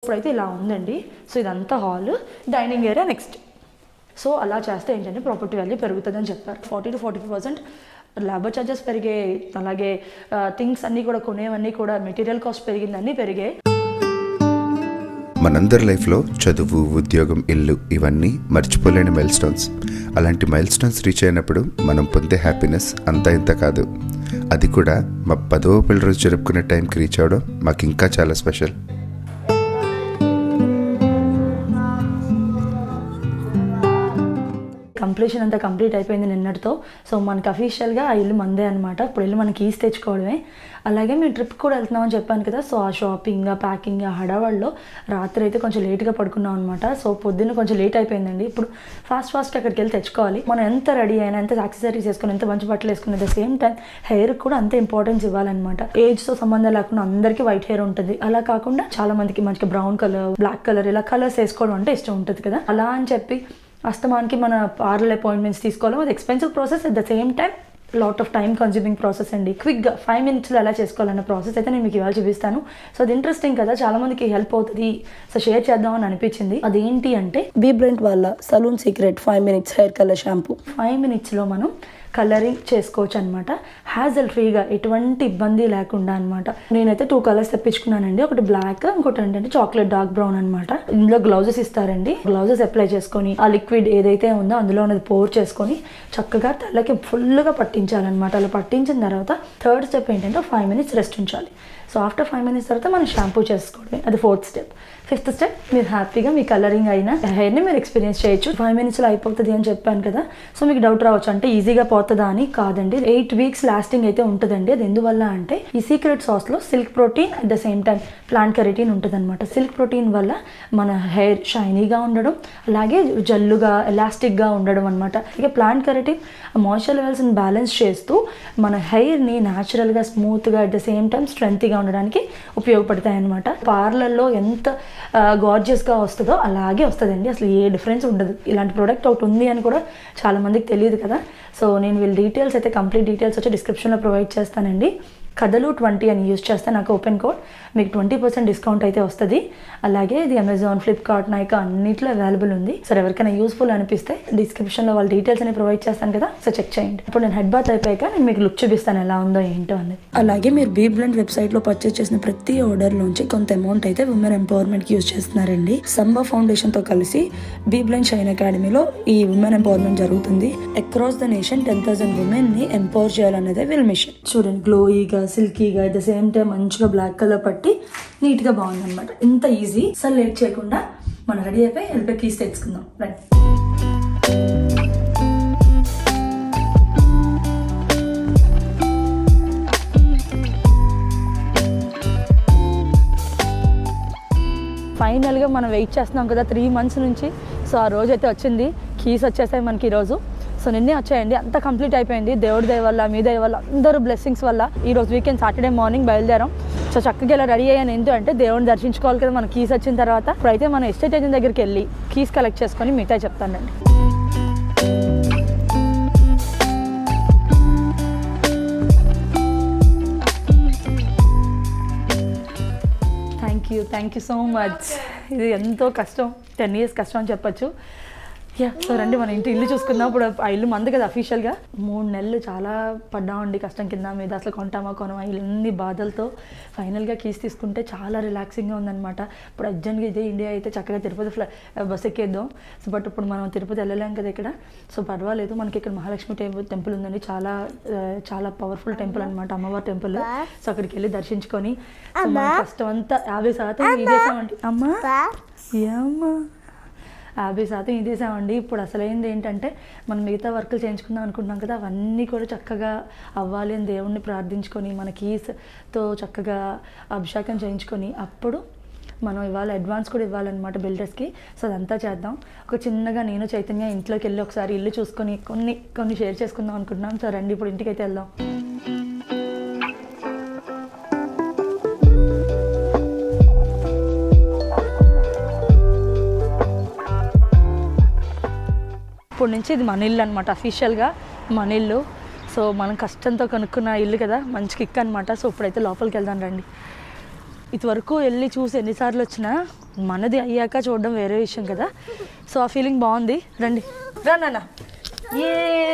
ఇప్పుడైతే ఇలా ఉందండి సో ఇదంతా hall dining area next so అలా చేస్తే ఏంటంటే ప్రాపర్టీ వాల్యూ పెరుగుతుందని చెప్పారు forty to forty five percent labour charges పెరిగాయి అలాగే థింగ్స్ అన్నీ కూడా కొనేవన్నీ కూడా మెటీరియల్ కాస్ట్ పెరిగింది అన్నీ పెరిగాయి మనందరి లైఫ్లో చదువు ఉద్యోగం ఇల్లు ఇవన్నీ మర్చిపోలేని మైల్ స్టోన్స్ అలాంటి మైల్ స్టోన్స్ రీచ్ అయినప్పుడు మనం పొందే హ్యాపీనెస్ అంతా ఇంత కాదు అది కూడా మా పదవ పెళ్లి రోజు జరుపుకునే టైంకి రీచ్ అవ్వడం మాకు ఇంకా చాలా స్పెషల్ కంప్లీషన్ అంతా కంప్లీట్ అయిపోయింది నిన్నటితో సో మనకి అఫీషియల్గా ఆ ఇల్లు మందే అనమాట ఇప్పుడు వెళ్ళి మనకి ఈస్ తెచ్చుకోవడమే అలాగే మేము ట్రిప్ కూడా వెళ్తున్నామని చెప్పాను కదా సో ఆ షాపింగ్ ఆ ప్యాకింగ్ ఆ హడావాడిలో రాత్రి అయితే కొంచెం లేట్గా పడుకున్నాం అనమాట సో పొద్దున్న కొంచెం లేట్ అయిపోయిందండి ఇప్పుడు ఫాస్ట్ ఫాస్ట్ అక్కడికి వెళ్ళి తెచ్చుకోవాలి మనం ఎంత రెడీ అయినా ఎంత యాక్సెసరీస్ వేసుకుని ఎంత మంచి బట్టలు వేసుకుని at the same time hair కూడా అంత ఇంపార్టెన్స్ ఇవ్వాలన్నమాట ఏజ్తో సంబంధం లేకుండా అందరికీ వైట్ హెయిర్ ఉంటుంది అలా కాకుండా చాలా మందికి మంచిగా బ్రౌన్ కలర్ బ్లాక్ కలర్ ఇలా కలర్స్ వేసుకోవడం అంటే ఇష్టం ఉంటుంది కదా అలా అని చెప్పి అస్తమానికి మన పార్లర్ అపాయింట్మెంట్స్ తీసుకోవడం అది expensive process at the same time lot of time consuming process అండి క్విక్గా ఫైవ్ మినిట్స్లో ఎలా చేసుకోవాలన్న ప్రాసెస్ అయితే నేను మీకు ఇవాళ చూపిస్తాను సో అది ఇంట్రెస్టింగ్ కదా చాలా మందికి హెల్ప్ అవుతుంది సో షేర్ చేద్దామని అనిపించింది అదేంటి అంటే బీ బ్రెంట్ వాళ్ళ salon secret five minutes hair colour shampoo five మినిట్స్లో మనం కలరింగ్ చేసుకోవచ్చు అనమాట హ్యాజల్ ఫ్రీగా ఎటువంటి ఇబ్బంది లేకుండా అనమాట నేనైతే టూ కలర్స్ తెప్పించుకున్నానండి ఒకటి బ్లాక్ ఇంకోటి ఏంటంటే చాక్లెట్ డార్క్ బ్రౌన్ అనమాట ఇందులో గ్లౌజెస్ ఇస్తారండి గ్లౌజెస్ అప్లై చేసుకొని ఆ లిక్విడ్ ఏదైతే ఉందో అందులో ఉన్నది పోర్ చేసుకొని చక్కగా తలకి ఫుల్గా పట్టించాలన్నమాట అలా పట్టించిన తర్వాత థర్డ్ స్టెప్ ఏంటంటే ఫైవ్ మినిట్స్ రెస్ట్ ఉంచాలి సో ఆఫ్టర్ ఫైవ్ మినిట్స్ తర్వాత మనం షాంపూ చేసుకోవడమే అది ఫోర్త్ స్టెప్ ఫిఫ్త్ స్టెప్ మీరు హ్యాపీగా మీ కలరింగ్ అయిన హెయిర్ని మీరు ఎక్స్పీరియన్స్ చేయొచ్చు ఫైవ్ మినిట్స్లో అయిపోతుంది అని చెప్పాను కదా సో మీకు డౌట్ రావచ్చు అంటే ఈజీగా పోతుందా అని కాదండి ఎయిట్ వీక్స్ లాస్టింగ్ అయితే ఉంటుందండి అది ఎందువల్ల అంటే ఈ సీక్రెట్ సాస్లో silk protein at the same time plant keratin ఉంటుంది అనమాట సిల్క్ ప్రోటీన్ వల్ల మన హెయిర్ షైనీగా ఉండడం అలాగే జల్లుగా ఎలాస్టిక్గా ఉండడం అనమాట ఇక ప్లాంట్ కెరటిన్ మాయిశ్చర్ లెవెల్స్ని బ్యాలెన్స్ చేస్తూ మన హెయిర్ని న్యాచురల్గా స్మూత్గా అట్ ద సేమ్ టైం స్ట్రెంత్గా ఉండడానికి ఉపయోగపడతాయి అనమాట పార్లర్లో ఎంత గార్జియస్గా వస్తుందో అలాగే వస్తుందండి అసలు ఏ డిఫరెన్స్ ఉండదు ఇలాంటి ప్రోడక్ట్ ఒకటి ఉంది అని కూడా చాలా మందికి తెలియదు కదా సో నేను వీళ్ళ డీటెయిల్స్ అయితే కంప్లీట్ డీటెయిల్స్ వచ్చి డిస్క్రిప్షన్లో ప్రొవైడ్ చేస్తానండి కథలు ట్వంటీ అని యూజ్ చేస్తే నాకు ఓపెన్ కోడ్ మీకు ట్వంటీ పర్సెంట్ డిస్కౌంట్ అయితే వస్తుంది అలాగే ఇది అమెజాన్ ఫ్లిప్కార్ట్ నైకా అన్నిట్లో అవైలబుల్ ఉంది సో ఎవరికైనా యూస్ఫుల్ అనిపిస్తే డిస్క్రిప్షన్లో వాళ్ళ డీటెయిల్స్ అని ప్రొవైడ్ చేస్తాను కదా సో చెక్ చేయండి ఇప్పుడు నేను హెడ్ బాత్ అయిపోయాక నేను మీకు లుక్ చూపిస్తాను ఎలా ఉందో ఏంటో అనేది అలాగే మీరు బీ బ్లెండ్ వెబ్సైట్లో పర్చేస్ చేసిన ప్రతి ఆర్డర్లోంచి కొంత అమౌంట్ అయితే ఉమెన్ ఎంపవర్మెంట్కి యూజ్ చేస్తున్నారండి సంబా ఫౌండేషన్తో కలిసి బీ బ్లెండ్ షైన్ అకాడమీలో ఈ ఉమెన్ ఎంపవర్మెంట్ జరుగుతుంది across the nation ten thousand ఉమెన్ని ఎంపవర్ చేయాలనేదే వీళ్ళ మిషన్ చూడండి గ్లోయిగా సిల్కీగా అట్ ద సేమ్ టైం మంచిగా బ్లాక్ కలర్ పట్టి నీట్గా బాగుంది అనమాట ఇంత ఈజీ అసలు లేట్ చేయకుండా మనం రెడీ అయిపోయి హెల్ప్ కీస్ తెచ్చుకుందాం రైట్ ఫైనల్గా మనం వెయిట్ చేస్తున్నాం కదా త్రీ మంత్స్ నుంచి సో ఆ రోజు అయితే వచ్చింది కీస్ వచ్చేసాయి మనకి ఈరోజు సో నిన్నే వచ్చాయండి అంతా కంప్లీట్ అయిపోయింది దేవుడి దయ వల్ల మీ దయ వల్ల అందరూ బ్లెస్సింగ్స్ వల్ల ఈ రోజు వీకెండ్ సాటర్డే మార్నింగ్ బయలుదేరాం సో చక్కగా ఇలా రెడీ అయ్యాను ఏంటో అంటే దేవుడిని దర్శించుకోవాలి కదా మన కీస్ వచ్చిన తర్వాత ఇప్పుడైతే మనం ఎస్టేట్ ఏజెంట్ దగ్గరికి వెళ్ళి కీస్ కలెక్ట్ చేసుకొని మిగతా చెప్తానండి thank you thank you so much ఇది ఎంతో కష్టం టెన్ ఇయర్స్ కష్టం అని చెప్పొచ్చు యా సో రండి మన ఇంటి ఇల్లు చూసుకుందాం ఇప్పుడు ఆ ఇల్లు మంది కదా అఫీషియల్గా మూడు నెలలు చాలా పడ్డామండి కష్టం కింద మీద అసలు కొంటామా కొనమా ఇన్ని బాధలతో ఫైనల్గా కీస్ తీసుకుంటే చాలా రిలాక్సింగ్గా ఉందన్నమాట ఇప్పుడు అర్జెంట్గా ఇదే ఇండియా అయితే చక్కగా తిరుపతి ఫ్లై బస్ ఎక్కేద్దాం సో బట్ ఇప్పుడు మనం తిరుపతి వెళ్ళలేం కదా ఇక్కడ సో పర్వాలేదు మనకి ఇక్కడ మహాలక్ష్మి టెంపుల్ టెంపుల్ ఉందండి చాలా ఆ, చాలా పవర్ఫుల్ టెంపుల్ అనమాట అమ్మవారి టెంపుల్ సో అక్కడికి వెళ్ళి దర్శించుకొని సో మన కష్టం అంతా యాభై శాతం ఇదేసామండి అమ్మా ఏమ్మా యాభై శాతం ఇదేసామండి ఇప్పుడు అసలైంది ఏంటంటే మనం మిగతా వర్కులు చేయించుకుందాం అనుకుంటున్నాం కదా అవన్నీ కూడా చక్కగా అవ్వాలి అని దేవుణ్ణి ప్రార్థించుకొని మన కీస్తో చక్కగా అభిషేకం చేయించుకొని అప్పుడు మనం ఇవాళ అడ్వాన్స్ కూడా ఇవ్వాలన్నమాట బిల్డర్స్కి సో అదంతా చేద్దాం ఒక చిన్నగా నేను చైతన్య ఇంట్లోకి వెళ్ళి ఒకసారి ఇల్లు చూసుకొని కొన్ని కొన్ని షేర్ చేసుకుందాం అనుకుంటున్నాం సో రండి ఇప్పుడు ఇంటికి అయితే వెళ్దాం ఇప్పుడు నుంచి ఇది మన ఇల్లు అనమాట అఫీషియల్గా మన ఇల్లు సో మనం కష్టంతో కనుక్కున్న ఇల్లు కదా మంచి కిక్ అనమాట సో ఇప్పుడైతే లోపలికి వెళ్దాం రండి ఇదివరకు వెళ్ళి చూసి ఎన్నిసార్లు వచ్చినా మనది అయ్యాక చూడడం వేరే విషయం కదా సో ఆ ఫీలింగ్ బాగుంది రండి రా నాన్న ఏ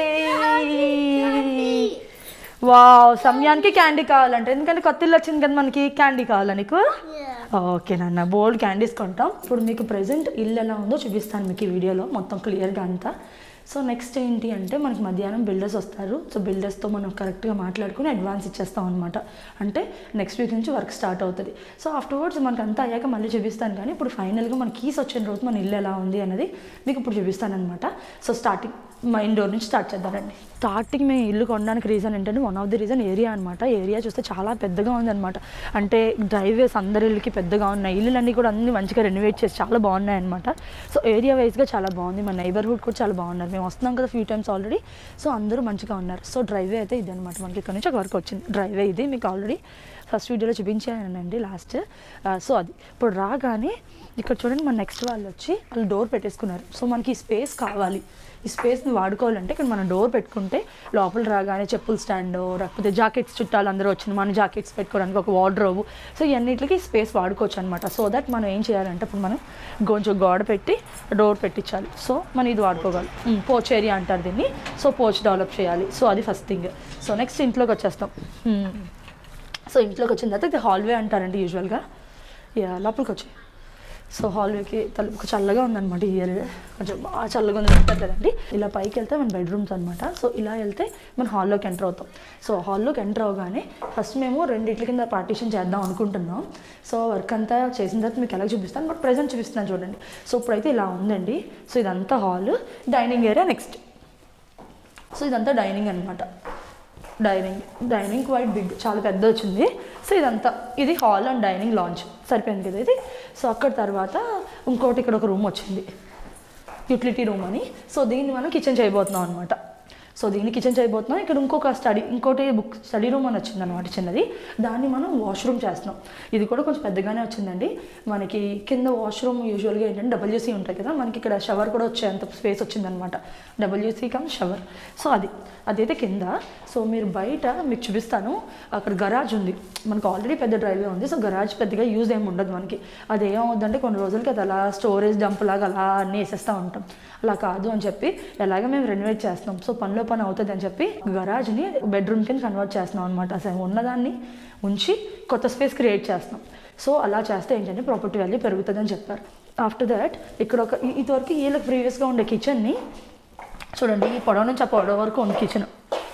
వావ్ సమయానికి క్యాండీ కావాలంట ఎందుకంటే కొత్త ఇల్లు వచ్చింది కదా మనకి క్యాండీ కావాలా నీకు ఓకే నాన్న బోల్డ్ క్యాండీస్ కొంటాం ఇప్పుడు మీకు ప్రెజెంట్ ఇల్లు ఎలా ఉందో చూపిస్తాను మీకు ఈ వీడియోలో మొత్తం క్లియర్గా అంతా సో నెక్స్ట్ ఏంటి అంటే మనకి మధ్యాహ్నం బిల్డర్స్ వస్తారు సో బిల్డర్స్తో మనం కరెక్ట్గా మాట్లాడుకుని అడ్వాన్స్ ఇచ్చేస్తాం అనమాట అంటే నెక్స్ట్ వీక్ నుంచి వర్క్ స్టార్ట్ అవుతుంది సో ఆఫ్టర్వర్డ్స్ మనకి అంతా అయ్యాక మళ్ళీ చూపిస్తాను కానీ ఇప్పుడు ఫైనల్గా మన కీస్ వచ్చిన రోజు మన ఇల్లు ఎలా ఉంది అనేది మీకు ఇప్పుడు చూపిస్తాను అనమాట సో స్టార్టింగ్ మా ఇండోర్ నుంచి స్టార్ట్ చేద్దామండి స్టార్టింగ్ మేము ఇల్లు కొనడానికి రీజన్ ఏంటంటే one of the reason area అనమాట ఏరియా చూస్తే చాలా పెద్దగా ఉందన్నమాట అంటే డ్రైవేస్ అందరి ఇళ్ళకి పెద్దగా ఉన్నాయి ఇల్లులన్నీ కూడా అన్ని మంచిగా రెనోవేట్ చేసి చాలా బాగున్నాయి అనమాట సో ఏరియా వైజ్గా చాలా బాగుంది మన నైబర్హుడ్ కూడా చాలా బాగున్నారు మేము వస్తున్నాం కదా ఫ్యూ టైమ్స్ ఆల్రెడీ సో అందరూ మంచిగా ఉన్నారు సో డ్రైవే అయితే ఇది అనమాట మనకి ఇక్కడ నుంచి ఒక వర్క్ వచ్చింది డ్రైవే ఇది మీకు ఆల్రెడీ ఫస్ట్ వీడియోలో చూపించానండి లాస్ట్ సో అది ఇప్పుడు రాగానే ఇక్కడ చూడండి మన నెక్స్ట్ వాళ్ళు వచ్చి వాళ్ళు డోర్ పెట్టేసుకున్నారు సో మనకి ఈ స్పేస్ కావాలి ఈ స్పేస్ని వాడుకోవాలంటే ఇక్కడ మనం డోర్ పెట్టుకుంటే లోపల రాగానే చెప్పుల స్టాండ్ లేకపోతే జాకెట్స్ చుట్టాలు అందరూ వచ్చిన మన జాకెట్స్ పెట్టుకోవడానికి ఒక వార్డ్రోబ్ సో ఇవన్నిటికి స్పేస్ వాడుకోవచ్చు అనమాట సో దట్ మనం ఏం చేయాలంటే ఇప్పుడు మనం కొంచెం గోడ పెట్టి డోర్ పెట్టించాలి సో మనం ఇది వాడుకోగలం పోచ్ ఏరియా అంటారు దీన్ని సో పోచ్ డెవలప్ చేయాలి సో అది ఫస్ట్ థింగ్ సో నెక్స్ట్ ఇంట్లోకి వచ్చేస్తాం Hmm. సో ఇంట్లోకి వచ్చిన తర్వాత ఇది హాల్వే అంటారండి యూజువల్గా యా లోపలికి వచ్చి సో హాల్వేకి తలుపు చల్లగా ఉందన్నమాట ఈ ఇయర్ కొంచెం బాగా చల్లగా ఉంది అంటారు కదండి ఇలా పైకి వెళ్తే మన బెడ్రూమ్స్ అనమాట సో ఇలా వెళ్తే మన హాల్లోకి ఎంటర్ అవుతాం సో హాల్లోకి ఎంటర్ అవగానే ఫస్ట్ మేము రెండిట్ల కింద పార్టీషన్ చేద్దాం అనుకుంటున్నాం సో వర్క్ అంతా చేసిన తర్వాత మీకు ఎలా చూపిస్తాను బట్ ప్రజెంట్ చూపిస్తున్నాను చూడండి సో ఇప్పుడైతే ఇలా ఉందండి సో ఇదంతా hall dining area next so ఇదంతా డైనింగ్ అనమాట డైనింగ్ డైనింగ్ క్వైట్ బిగ్ చాలా పెద్ద వచ్చింది సో ఇదంతా ఇది హాల్ అండ్ డైనింగ్ లాంచ్ సరిపోయింది కదా ఇది సో అక్కడ తర్వాత ఇంకోటి ఇక్కడ ఒక రూమ్ వచ్చింది యూటిలిటీ రూమ్ అని సో దీన్ని మనం కిచెన్ చేయబోతున్నాం అనమాట సో దీన్ని కిచెన్ చేయబోతున్నాం ఇక్కడ ఇంకొక స్టడీ ఇంకోటి బుక్ స్టడీ రూమ్ అని వచ్చింది అనమాట చిన్నది దాన్ని మనం వాష్రూమ్ చేస్తున్నాం ఇది కూడా కొంచెం పెద్దగానే వచ్చిందండి మనకి కింద వాష్రూమ్ యూజువల్గా ఏంటంటే డబ్ల్యూసీ ఉంటాయి కదా మనకి ఇక్కడ షవర్ కూడా వచ్చేంత స్పేస్ వచ్చిందనమాట డబ్ల్యూసీ కమ్ షవర్ సో అది అదైతే కింద సో మీరు బయట మీకు చూపిస్తాను అక్కడ గరాజ్ ఉంది మనకు ఆల్రెడీ పెద్ద డ్రైవే ఉంది సో గరాజ్ పెద్దగా యూజ్ ఏమి ఉండదు మనకి అది ఏమవుద్దంటే కొన్ని రోజులకి అది అలా స్టోరేజ్ డంప్ లాగా అలా అన్నీ వేసేస్తూ ఉంటాం అలా కాదు అని చెప్పి ఎలాగ మేము రెనోవేట్ చేస్తున్నాం సో పనిలో పని అవుతుంది అని చెప్పి గరాజ్ని బెడ్రూమ్ కింద కన్వర్ట్ చేస్తున్నాం అనమాట అసలు ఉన్నదాన్ని ఉంచి కొత్త స్పేస్ క్రియేట్ చేస్తున్నాం సో అలా చేస్తే ఏంటంటే ప్రాపర్టీ వాల్యూ పెరుగుతుందని చెప్పారు ఆఫ్టర్ దట్ ఇక్కడ ఒక ఇ- ఇదివరకు వీళ్ళకి ప్రీవియస్గా ఉండే కిచెన్ని చూడండి ఈ పొడవ నుంచి ఆ పొడవ వరకు ఉంది కిచెన్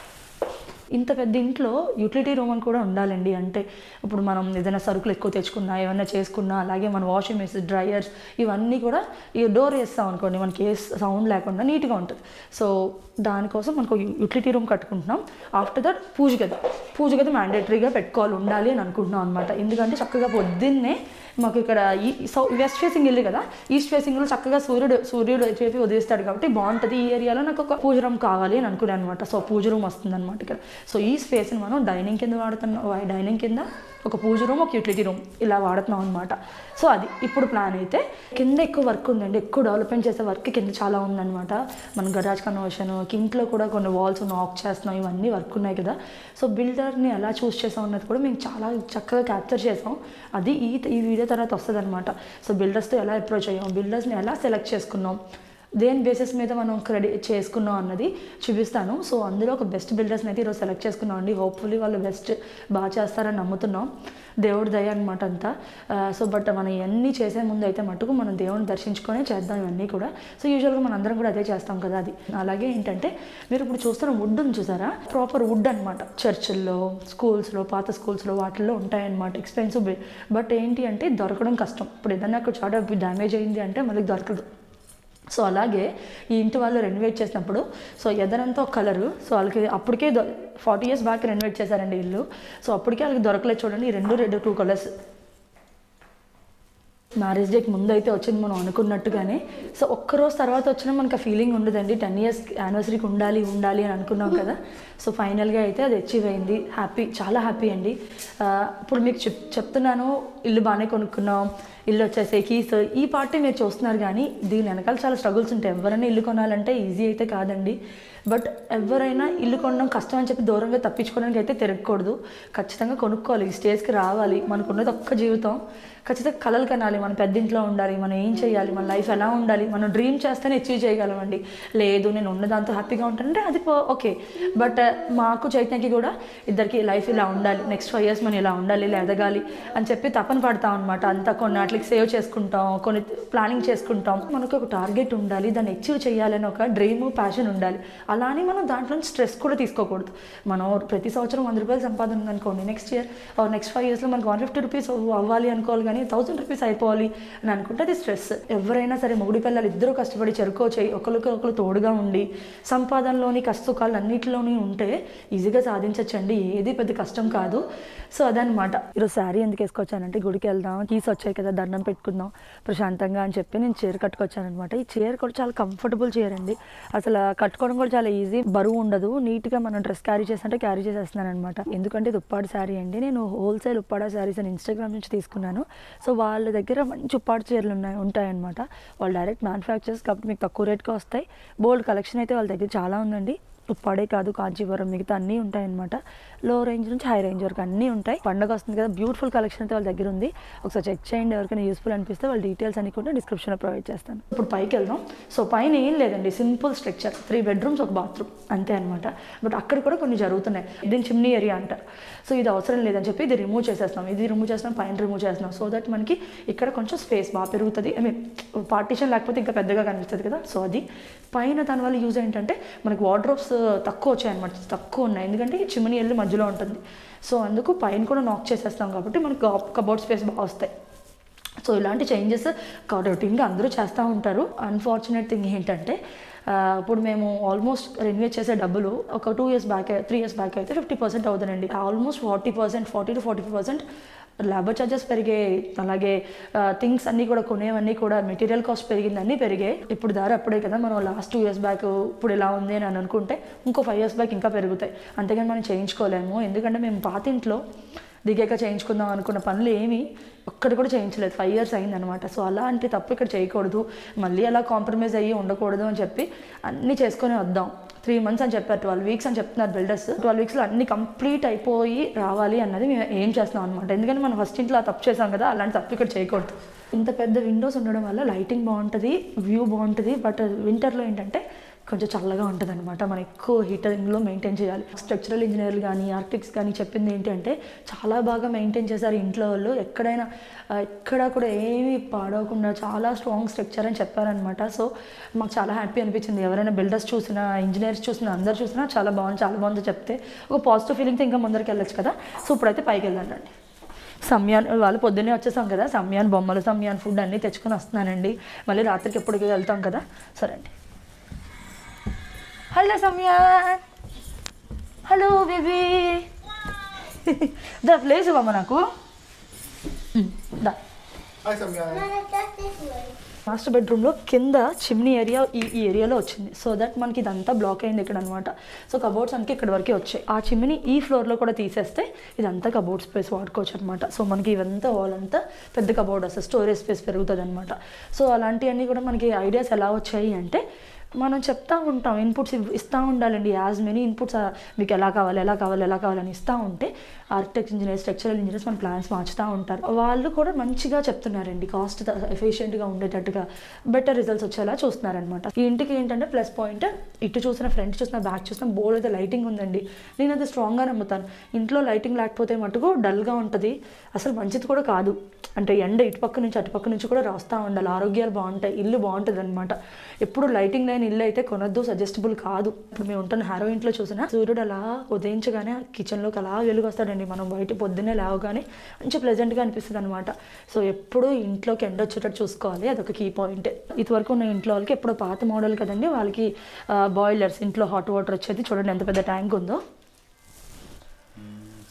ఇంత పెద్ద ఇంట్లో యూటిలిటీ రూమ్ అని కూడా ఉండాలండి అంటే ఇప్పుడు మనం ఏదైనా సరుకులు ఎక్కువ తెచ్చుకున్నా ఏమైనా చేసుకున్నా అలాగే మన వాషింగ్ మెషిన్ డ్రైయర్స్ ఇవన్నీ కూడా ఈ డోర్ వేస్తాం అనుకోండి మనకి ఏ సౌండ్ లేకుండా నీట్గా ఉంటుంది సో దానికోసం మనకు యూటిలిటీ రూమ్ కట్టుకుంటున్నాం ఆఫ్టర్ దట్ పూజ గది పూజ గది మ్యాండేటరీగా పెట్టుకోవాలి ఉండాలి అని అనుకుంటున్నాం అనమాట ఎందుకంటే చక్కగా పొద్దున్నే మాకు ఇక్కడ ఈ సౌ వెస్ట్ ఫేసింగ్ ఇల్లు కదా ఈస్ట్ ఫేసింగ్లో చక్కగా సూర్యుడు సూర్యుడు చెప్పి ఉదయిస్తాడు కాబట్టి బాగుంటుంది ఈ ఏరియాలో నాకు ఒక పూజ రూమ్ కావాలి అని అనుకున్నాను అనమాట సో పూజ రూమ్ వస్తుంది అనమాట ఇక్కడ సో ఈ స్పేస్ని మనం డైనింగ్ కింద వాడుతున్నాం డైనింగ్ కింద ఒక పూజ రూమ్ ఒక యూటిలిటీ రూమ్ ఇలా వాడుతున్నాం అనమాట సో అది ఇప్పుడు ప్లాన్ అయితే కింద ఎక్కువ వర్క్ ఉందండి ఎక్కువ డెవలప్మెంట్ చేసే వర్క్ కింద చాలా ఉందన్నమాట మన గరాజ్ కన్వర్షన్ ఇంట్లో కూడా కొన్ని వాల్స్ నాక్ చేస్తున్నాం ఇవన్నీ వర్క్ ఉన్నాయి కదా సో బిల్డర్ని ఎలా చూస్ చేసాం అన్నది కూడా మేము చాలా చక్కగా క్యాప్చర్ చేసాం అది ఈ ఈ వీడియో తర్వాత వస్తుంది అనమాట సో బిల్డర్స్తో ఎలా అప్రోచ్ అయ్యాం బిల్డర్స్ని ఎలా సెలెక్ట్ చేసుకున్నాం దేని బేసిస్ మీద మనం క్రెడిట్ చేసుకున్నాం అన్నది చూపిస్తాను సో అందులో ఒక బెస్ట్ బిల్డర్స్ని అయితే ఈరోజు సెలెక్ట్ చేసుకున్నాం అండి హోప్ఫుల్లీ వాళ్ళు బెస్ట్ బాగా చేస్తారని నమ్ముతున్నాం దేవుడి దయ అనమాట అంతా ఆ, సో బట్ మనం ఇవన్నీ చేసే ముందు అయితే మటుకు మనం దేవుని దర్శించుకొనే చేద్దాం ఇవన్నీ కూడా సో యూజువల్గా మనం అందరం కూడా అదే చేస్తాం కదా అది అలాగే ఏంటంటే మీరు ఇప్పుడు చూస్తున్న వుడ్ ఉంది చూసారా ప్రాపర్ వుడ్ అనమాట చర్చిల్లో స్కూల్స్లో పాత స్కూల్స్లో వాటిల్లో ఉంటాయన్నమాట ఎక్స్పెన్సివ్ బట్ ఏంటి అంటే దొరకడం కష్టం ఇప్పుడు ఏదైనా ఒక చోట డ్యామేజ్ అయింది అంటే మళ్ళీ దొరకదు సో అలాగే ఈ ఇంటి వాళ్ళు రెనోవేట్ చేసినప్పుడు సో ఎదరంతా ఒక కలరు సో వాళ్ళకి అప్పటికే ఫార్టీ ఇయర్స్ బ్యాక్ రెనోవేట్ చేశారండి ఇల్లు సో అప్పటికే వాళ్ళకి దొరకలేదు చూడండి ఈ రెండు రెడ్ టూ కలర్స్ మ్యారేజ్ డేకి ముందు అయితే వచ్చింది మనం అనుకున్నట్టుగానే సో ఒక్క రోజు తర్వాత వచ్చినా మనకు ఆ ఫీలింగ్ ఉండదండి టెన్ ఇయర్స్ యానివర్సరీకి ఉండాలి ఉండాలి అని అనుకున్నాం కదా సో ఫైనల్గా అయితే అది అచీవ్ అయింది హ్యాపీ చాలా హ్యాపీ అండి ఆ, ఇప్పుడు మీకు చెప్ చెప్తున్నాను ఇల్లు బాగానే కొనుక్కున్నాం ఇల్లు వచ్చేసే కీస్ ఈ పార్టీ మీరు చూస్తున్నారు కానీ దీని వెనకాల చాలా స్ట్రగుల్స్ ఉంటాయి ఎవరైనా ఇల్లు కొనాలంటే ఈజీ అయితే కాదండి బట్ ఎవరైనా ఇల్లు కొనడం కష్టం అని చెప్పి దూరంగా తప్పించుకోవడానికి అయితే తిరగకూడదు ఖచ్చితంగా కొనుక్కోవాలి ఈ స్టేజ్కి రావాలి మనకున్నది ఒక్క జీవితం ఖచ్చితంగా కలలు కనాలి మన పెద్దింట్లో ఉండాలి మనం ఏం చేయాలి మన లైఫ్ ఎలా ఉండాలి మనం డ్రీమ్ చేస్తేనే అచీవ్ చేయగలమండి లేదు నేను ఉన్న దాంతో హ్యాపీగా ఉంటానంటే అది పో- ఓకే బట్ మాకు చైతన్యకి కూడా ఇద్దరికి లైఫ్ ఇలా ఉండాలి నెక్స్ట్ ఫైవ్ ఇయర్స్ మనం ఇలా ఉండాలి ఇలా ఎదగాలి అని చెప్పి తపన పడతాం అనమాట అంతా కొన్ని వాటికి సేవ్ చేసుకుంటాం కొన్ని ప్లానింగ్ చేసుకుంటాం మనకు ఒక టార్గెట్ ఉండాలి దాన్ని అచీవ్ చేయాలని ఒక డ్రీమ్ ప్యాషన్ ఉండాలి అలానే మనం దాంట్లో స్ట్రెస్ కూడా తీసుకోకూడదు మనం ప్రతి సంవత్సరం వంద రూపాయలు సంపాదన ఉందనుకోండి నెక్స్ట్ ఇయర్ నెక్స్ట్ ఫైవ్ ఇయర్స్లో మనకు వన్ ఫిఫ్టీ రూపీస్ అవ్వాలి అనుకోవాలి కానీ థౌసండ్ రూపీస్ అయిపోవాలి అని అనుకుంటే అది స్ట్రెస్ ఎవరైనా సరే మొగుడి పిల్లలు ఇద్దరు కష్టపడి చెరుకో చేయి ఒకరికి ఒకరు తోడుగా ఉండి సంపాదనలోని కష్ట సుఖాలు అన్నిటిలోని ఉంటే ఈజీగా సాధించవచ్చండి ఏది పెద్ద కష్టం కాదు సో అదనమాట ఈరోజు శారీ ఎందుకు వేసుకొచ్చానంటే గుడికి వెళ్దాం కీస్ వచ్చాయి కదా దండం పెట్టుకుందాం ప్రశాంతంగా అని చెప్పి నేను చీర కట్టుకొచ్చానమాట ఈ చీర కూడా చాలా కంఫర్టబుల్ చీర అండి అసలు కట్టుకోవడం కూడా చాలా ఈజీ బరువు ఉండదు నీట్గా మనం డ్రెస్ క్యారీ చేస్తుంటే క్యారీ చేసేస్తున్నాను అనమాట ఎందుకంటే ఇది ఉప్పాడు శారీ అండి నేను హోల్సేల్ ఉప్పాడ శారీస్ అని ఇన్స్టాగ్రామ్ నుంచి తీసుకున్నాను సో వాళ్ళ దగ్గర మంచి ఉప్పాడు చీరలు ఉన్నాయి ఉంటాయన్నమాట వాళ్ళు డైరెక్ట్ మ్యానుఫ్యాక్చర్స్ కాబట్టి మీకు తక్కువ రేట్గా వస్తాయి బోల్డ్ కలెక్షన్ అయితే వాళ్ళ దగ్గర చాలా ఉందండి ఉప్పాడే కాదు కాంచీపురం మిగతా అన్నీ ఉంటాయన్నమాట లో రేంజ్ నుంచి హై రేంజ్ వరకు అన్నీ ఉంటాయి పండగ వస్తుంది కదా బ్యూటిఫుల్ కలెక్షన్ అయితే వాళ్ళ దగ్గర ఉంది ఒకసారి చెక్ చేయండి ఎవరికైనా యూస్ఫుల్ అనిపిస్తే వాళ్ళ డీటెయిల్స్ అన్ని కూడా డిస్క్రిప్షన్లో ప్రొవైడ్ చేస్తాను ఇప్పుడు పైకి వెళ్దాం సో పైన ఏం లేదండి సింపుల్ స్ట్రక్చర్ త్రీ బెడ్రూమ్స్ ఒక బాత్రూమ్ అంతే అనమాట బట్ అక్కడ కూడా కొన్ని జరుగుతున్నాయి దీన్ని చిమ్నీ ఏరియా అంటారు సో ఇది అవసరం లేదని చెప్పి ఇది రిమూవ్ చేసేస్తాం ఇది రిమూవ్ చేస్తున్నాం పైన రిమూవ్ చేస్తున్నాం సో దట్ మనకి ఇక్కడ కొంచెం స్పేస్ బాగా పెరుగుతుంది ఐ మీన్ పార్టీషన్ లేకపోతే ఇంకా పెద్దగా కనిపిస్తుంది కదా సో అది పైన దాని వల్ల యూజ్ ఏంటంటే మనకి వార్డ్రోబ్స్ తక్కువ వచ్చాయి అనమాట తక్కువ ఉన్నాయి ఎందుకంటే ఈ చిమ్నీ వెళ్ళి మధ్యలో ఉంటుంది సో అందుకు పైన కూడా నాక్ చేసేస్తాం కాబట్టి మనకి కబోర్డ్ స్పేస్ బాగా వస్తాయి సో ఇలాంటి చేంజెస్ రొటీన్గా అందరూ చేస్తూ ఉంటారు అన్ఫార్చునేట్ థింగ్ ఏంటంటే ఆ, ఇప్పుడు మేము ఆల్మోస్ట్ రెన్యువేట్ చేసే డబ్బులు ఒక two years back three years back అయితే ఫిఫ్టీ పర్సెంట్ అవుతుందండి almost forty percent forty to forty five percent labour charges పెరిగాయి అలాగే థింగ్స్ అన్నీ కూడా కొనేవన్నీ కూడా మెటీరియల్ కాస్ట్ పెరిగింది అన్నీ పెరిగాయి ఇప్పుడు దారి అప్పుడే కదా మనం లాస్ట్ టూ ఇయర్స్ బ్యాక్ ఇప్పుడు ఇలా ఉంది అని అనుకుంటే ఇంకో ఫైవ్ ఇయర్స్ బ్యాక్ ఇంకా పెరుగుతాయి అంతేగాని మనం చేయించుకోలేము ఎందుకంటే మేము పాత ఇంట్లో దిగాక చేయించుకుందాం అనుకున్న పనులు ఏమీ ఒక్కటి కూడా చేయించలేదు ఫైవ్ ఇయర్స్ అయిందనమాట సో అలాంటి తప్పు ఇక్కడ చేయకూడదు మళ్ళీ అలా కాంప్రమైజ్ అయ్యి ఉండకూడదు అని చెప్పి అన్నీ చేసుకొని వద్దాం త్రీ మంత్స్ అని చెప్పారు ట్వెల్వ్ వీక్స్ అని చెప్తున్నారు బిల్డర్స్ ట్వెల్వ్ వీక్స్లో అన్ని కంప్లీట్ అయిపోయి రావాలి అన్నది మేము ఏం చేస్తున్నాం అనమాట ఎందుకంటే మనం ఫస్ట్ ఇంట్లో ఆ తప్పు చేసాం కదా అలాంటి తప్పు ఇక్కడ చేయకూడదు ఇంత పెద్ద విండోస్ ఉండడం వల్ల లైటింగ్ బాగుంటుంది వ్యూ బాగుంటుంది బట్ వింటర్లో ఏంటంటే కొంచెం చల్లగా ఉంటుంది అనమాట మనం ఎక్కువ హీటరింగ్లో మెయింటైన్ చేయాలి స్ట్రక్చరల్ ఇంజనీర్లు కానీ ఆర్కిటెక్ట్స్ కానీ చెప్పింది ఏంటంటే చాలా బాగా మెయింటైన్ చేశారు ఇంట్లో వాళ్ళు ఎక్కడైనా ఆ, ఎక్కడా కూడా ఏమీ పాడవకుండా చాలా స్ట్రాంగ్ స్ట్రక్చర్ అని చెప్పారనమాట సో మాకు చాలా హ్యాపీ అనిపించింది ఎవరైనా బిల్డర్స్ చూసినా ఇంజనీర్స్ చూసినా అందరు చూసినా చాలా బాగుంది చాలా బాగుంది చెప్తే ఒక పాజిటివ్ ఫీలింగ్తో ఇంకా ముందరికి వెళ్ళొచ్చు కదా సో ఇప్పుడైతే పైకి వెళ్ళండి సమ్యాన్ వాళ్ళు పొద్దున్నే వచ్చేసాం కదా సమ్యాన్ బొమ్మలు సమ్యాన్ ఫుడ్ అన్నీ తెచ్చుకొని వస్తున్నానండి మళ్ళీ రాత్రికి ఎప్పటికి వెళ్తాం కదా సరే అండి హలో సమ్యాన్ హలో బేబీ దా ప్లేస్ ఇవ్వమ్మ నాకు ఉమ్, దా Hi, Samya. Mama, just this way. Master బెడ్రూమ్లో కింద చిమ్నీ ఏరియా ఈ ఈ ఏరియాలో వచ్చింది సో దట్ మనకి ఇదంతా బ్లాక్ అయింది ఇక్కడ అనమాట సో కబోర్డ్స్ అంతా ఇక్కడ వరకే వచ్చాయి ఆ చిమ్నీ ఈ ఫ్లోర్లో కూడా తీసేస్తే ఇదంతా కబోర్డ్ స్పేస్ వాడుకోవచ్చు అనమాట సో మనకి ఇవంతా వాల్ అంతా పెద్ద కబోర్డ్ వస్తుంది స్టోరేజ్ స్పేస్ పెరుగుతుంది అనమాట సో అలాంటివన్నీ కూడా మనకి ఐడియాస్ ఎలా వచ్చాయి అంటే మనం చెప్తా ఉంటాం ఇన్పుట్స్ ఇస్తూ ఉండాలండి యాజ్ మెనీ ఇన్పుట్స్ మీకు ఎలా కావాలి ఎలా కావాలి ఎలా కావాలని ఇస్తూ ఉంటే ఆర్కిటెక్ట్ ఇంజనీర్ స్ట్రక్చరల్ ఇంజనీర్స్ మన ప్లాన్స్ మార్చుతూ ఉంటారు వాళ్ళు కూడా మంచిగా చెప్తున్నారండి కాస్ట్ ఎఫిషియెంట్గా ఉండేటట్టుగా బెటర్ రిజల్ట్స్ వచ్చేలా చూస్తున్నారనమాట ఈ ఇంటికి ఏంటంటే ప్లస్ పాయింట్ ఇటు చూసిన ఫ్రంట్ చూసిన బ్యాక్ చూసిన బోర్డ్ అయితే లైటింగ్ ఉందండి నేను అది స్ట్రాంగ్గా నమ్ముతాను ఇంట్లో లైటింగ్ లేకపోతే మటుకు డల్గా ఉంటుంది అసలు మంచిది కూడా కాదు అంటే ఎండ ఇటుపక్క నుంచి అటుపక్క నుంచి కూడా రాస్తూ ఉండాలి ఆరోగ్యాలు బాగుంటాయి ఇల్లు బాగుంటుంది అనమాట ఎప్పుడు లైటింగ్ లేని ఇల్లు అయితే కొనొద్దు సజెస్టబుల్ కాదు ఇప్పుడు మేము ఉంటున్న హ్యారో ఇంట్లో చూసినా సూర్యుడు అలా ఉదయించగానే కిచెన్లోకి అలా వెలుగు వస్తాడండి మనం బయట పొద్దున్నే లేవగానే మంచి ప్లెజెంట్గా అనిపిస్తుంది అనమాట సో ఎప్పుడు ఇంట్లోకి ఎండ వచ్చేటట్టు చూసుకోవాలి అదొక కీ పాయింట్ ఇదివరకు ఉన్న ఇంట్లో వాళ్ళకి ఎప్పుడు పాత మోడల్ కదండి వాళ్ళకి బాయిలర్స్ ఇంట్లో హాట్ వాటర్ వచ్చేది చూడండి ఎంత పెద్ద ట్యాంక్ ఉందో సిలిండర్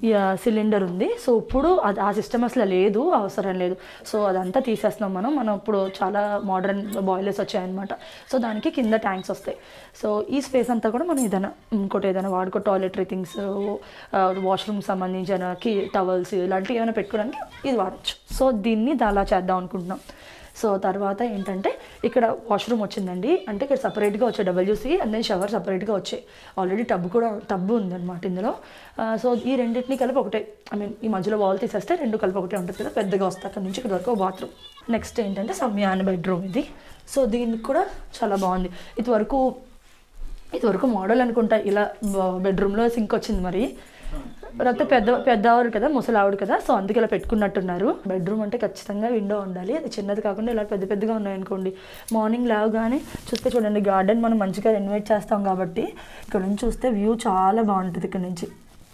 సిలిండర్ ఉంది సో ఇప్పుడు అది ఆ సిస్టమ్ అసలు లేదు అవసరం లేదు సో అదంతా తీసేస్తున్నాం మనం మనం ఇప్పుడు చాలా మోడర్న్ బాయిలర్స్ వచ్చాయన్నమాట సో దానికి కింద ట్యాంక్స్ వస్తాయి సో ఈ స్పేస్ అంతా కూడా మనం ఏదైనా ఇంకోటి ఏదైనా వాడుకో టాయిలెటరీ థింగ్స్ వాష్రూమ్ సంబంధించిన కీ టవల్స్ ఇలాంటివి ఏమైనా పెట్టుకోవడానికి ఇది వాడచ్చు సో దీన్ని అలా చేద్దాం అనుకుంటున్నాం సో తర్వాత ఏంటంటే ఇక్కడ వాష్రూమ్ వచ్చిందండి అంటే ఇక్కడ సపరేట్గా వచ్చాయి డబ్ల్యూసీ అండ్ దెన్ షవర్ సపరేట్గా వచ్చాయి ఆల్రెడీ టబ్ కూడా టబ్ ఉందన్నమాట ఇందులో ఆ, సో ఈ రెండింటిని కలిపి ఒకటే ఐ మీన్ ఈ మధ్యలో వాల్ తీసేస్తే రెండు కలిపి ఒకటే ఉంటుంది కదా పెద్దగా వస్తుంది అక్కడ నుంచి ఇక్కడ వరకు బాత్రూమ్ నెక్స్ట్ ఏంటంటే సమ్యాన్ బెడ్రూమ్ ఇది సో దీనికి కూడా చాలా బాగుంది ఇది వరకు ఇది వరకు మోడల్ అనుకుంటా ఇలా బెడ్రూమ్లో సింక్ వచ్చింది మరి లేకపోతే పెద్ద పెద్దవారు కదా ముసలావిడ కదా సో అందుకే ఇలా పెట్టుకున్నట్టున్నారు బెడ్రూమ్ అంటే ఖచ్చితంగా విండో ఉండాలి అది చిన్నది కాకుండా ఇలా పెద్ద పెద్దగా ఉన్నాయనుకోండి మార్నింగ్ లేవగానే చూస్తే చూడండి గార్డెన్ మనం మంచిగా రెనోవేట్ చేస్తాం కాబట్టి ఇక్కడ నుంచి చూస్తే వ్యూ చాలా బాగుంటుంది ఇక్కడ నుంచి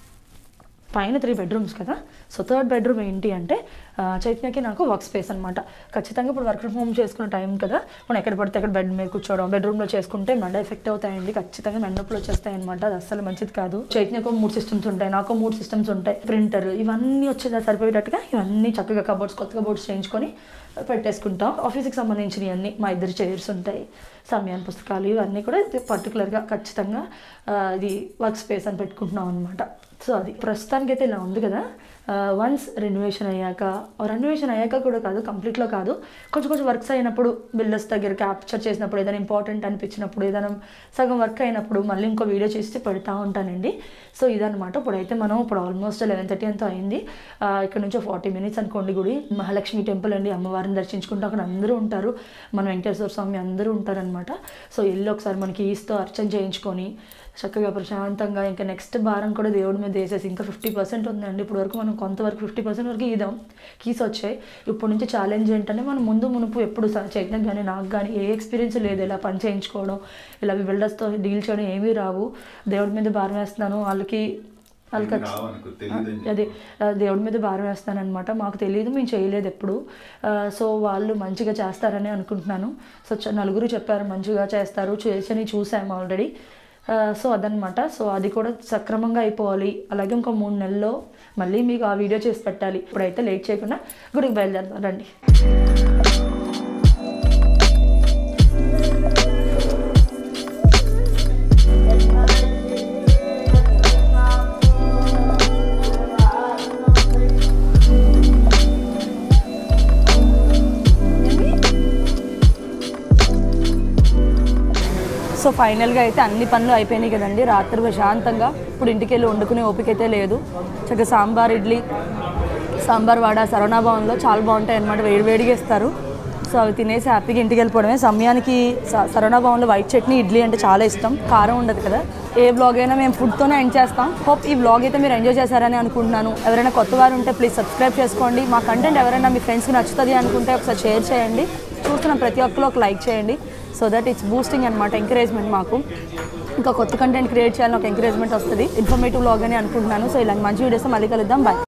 పైన త్రీ బెడ్రూమ్స్ కదా సో థర్డ్ బెడ్రూమ్ ఏంటి అంటే ఆ, చైతన్యకి నాకు వర్క్ స్పేస్ అనమాట ఖచ్చితంగా ఇప్పుడు వర్క్ ఫ్రమ్ హోమ్ చేసుకున్న టైం కదా మనం ఎక్కడ పడితే అక్కడ బెడ్ మీద కూర్చోవడం బెడ్రూమ్లో చేసుకుంటే మెడ ఎఫెక్ట్ అవుతాయండి ఖచ్చితంగా మెడ నొప్పులు వచ్చేస్తాయి అనమాట అది అస్సలు మంచిది కాదు చైతన్యకు మూడు సిస్టమ్స్ ఉంటాయి నాకు మూడు సిస్టమ్స్ ఉంటాయి ప్రింటర్ ఇవన్నీ వచ్చేదా సరిపోయేటట్టుగా ఇవన్నీ చక్కగా కబోర్డ్స్ కొత్త కబోర్డ్స్ చేయించుకొని పెట్టేసుకుంటాం ఆఫీస్కి సంబంధించినవి అన్నీ మా ఇద్దరు చైర్స్ ఉంటాయి సమయాన్ని పుస్తకాలు ఇవన్నీ కూడా పర్టికులర్గా ఖచ్చితంగా ఆ, ఇది వర్క్ స్పేస్ అని పెట్టుకుంటున్నాం అనమాట సో అది ప్రస్తుతానికి అయితే ఇలా ఉంది కదా వన్స్ రెనోవేషన్ అయ్యాక రెనోవేషన్ అయ్యాక కూడా కాదు కంప్లీట్లో కాదు కొంచెం కొంచెం వర్క్స్ అయినప్పుడు బిల్డర్స్ దగ్గర క్యాప్చర్ చేసినప్పుడు ఏదైనా ఇంపార్టెంట్ అనిపించినప్పుడు ఏదైనా సగం వర్క్ అయినప్పుడు మళ్ళీ ఇంకో వీడియో చేసి పెడతా ఉంటానండి సో ఇదనమాట ఇప్పుడైతే మనం ఇప్పుడు ఆల్మోస్ట్ లెవెన్ థర్టీ అంతా అయింది ఆ, ఇక్కడ నుంచి ఫార్టీ మినిట్స్ అనుకోండి గుడి మహాలక్ష్మి టెంపుల్ అండి అమ్మవారిని దర్శించుకుంటూ అక్కడ అందరూ ఉంటారు మన వెంకటేశ్వర స్వామి అందరూ ఉంటారనమాట సో వెళ్ళి ఒకసారి మనకి ఈస్తో అర్చన చేయించుకొని చక్కగా ప్రశాంతంగా ఇంకా నెక్స్ట్ భారం కూడా దేవుడి మీద వేసేసి ఇంకా ఫిఫ్టీ పర్సెంట్ ఉందండి ఇప్పుడు వరకు మనం కొంతవరకు ఫిఫ్టీ పర్సెంట్ వరకు ఇదాం కీస్ వచ్చాయి ఇప్పుడు నుంచి ఛాలెంజ్ ఏంటంటే మనం ముందు మునుపు ఎప్పుడు స- చైతన్యం కానీ నాకు కానీ ఏ ఎక్స్పీరియన్స్ లేదు ఇలా పని చేయించుకోవడం ఇలా బిల్డర్స్తో డీల్ చేయడం ఏమీ రావు దేవుడి మీద భారం వేస్తున్నాను వాళ్ళకి వాళ్ళకి వచ్చి- రావనుకో, తెలీదని అదే ఆ, దేవుడి మీద భారం వేస్తానమాట మాకు తెలియదు మేము చేయలేదు ఎప్పుడు ఆ, సో వాళ్ళు మంచిగా చేస్తారని అనుకుంటున్నాను సో చ- నలుగురు చెప్పారు మంచిగా చేస్తారు చేసని చూసాము ఆల్రెడీ సో అదనమాట సో అది కూడా సక్రమంగా అయిపోవాలి అలాగే ఇంకో మూడు నెలల్లో మళ్ళీ మీకు ఆ వీడియో చేసి పెట్టాలి ఇప్పుడైతే లేట్ చేయకుండా గుడికి బయలుదేరదాం రండి సో ఫైనల్గా అయితే అన్ని పనులు అయిపోయినాయి కదండి రాత్రి ప్రశాంతంగా ఇప్పుడు ఇంటికి వెళ్ళి వండుకునే ఓపిక అయితే లేదు చక్కగా సాంబార్ ఇడ్లీ సాంబార్ వడ సరవణా భవన్లో చాలా బాగుంటాయి అన్నమాట వేడి వేడిగా ఇస్తారు సో అవి తినేసి హ్యాపీగా ఇంటికి వెళ్ళిపోవడమే సమయానికి స- సరవణా భవన్లో వైట్ చట్నీ ఇడ్లీ అంటే చాలా ఇష్టం కారం ఉండదు కదా ఏ బ్లాగ్ అయినా మేము ఫుడ్తోనే ఎండ్ చేస్తాం హోప్ ఈ బ్లాగ్ అయితే మీరు ఎంజాయ్ చేశారని అనుకుంటున్నాను ఎవరైనా కొత్త వారు ఉంటే ప్లీజ్ సబ్స్క్రైబ్ చేసుకోండి మా కంటెంట్ ఎవరైనా మీ ఫ్రెండ్స్కి నచ్చుతుంది అనుకుంటే ఒకసారి షేర్ చేయండి చూస్తున్న ప్రతి ఒక్కరు ఒక లైక్ చేయండి సో దట్ ఇట్స్ బూస్టింగ్ అనమాట ఎంకరేజ్మెంట్ మాకు ఇంకా కొత్త కంటెంట్ క్రియేట్ చేయాలని ఒక ఎంకరేజ్మెంట్ వస్తుంది ఇన్ఫర్మేటివ్ లాగ్ అని అనుకుంటున్నాను సో ఇలాంటి మంచి వీడియోస్ మళ్ళీ కలుద్దాం బాయ్